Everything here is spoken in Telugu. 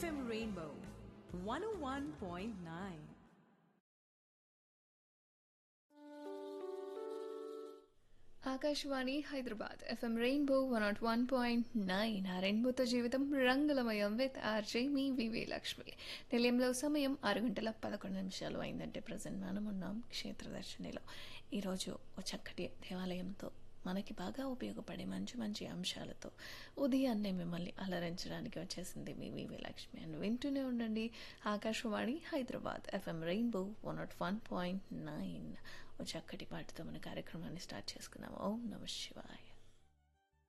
FM Rainbow 101.9. Akashvani Hyderabad FM rainbow one nought one point nine ఆ రెయిన్బోతో జీవితం రంగులమయం విత్ ఆర్జే మీ వివి లక్ష్మి నిలయంలో సమయం ఆరు గంటల పదకొండు నిమిషాలు అయిందంటే ప్రజెంట్ మనం ఉన్నాం క్షేత్ర దర్శనిలో ఈరోజు ఓ చక్కటి దేవాలయంతో మనకి బాగా ఉపయోగపడే మంచి మంచి అంశాలతో ఉదయాన్నే మిమ్మల్ని అలరించడానికి వచ్చేసింది మీ వివి లక్ష్మి అని వింటూనే ఉండండి Akashvani Hyderabad FM rainbow one nought one point nine ఓ చక్కటి పాటతో మన కార్యక్రమాన్ని స్టార్ట్ చేసుకున్నాము ఓం నమ శివాయ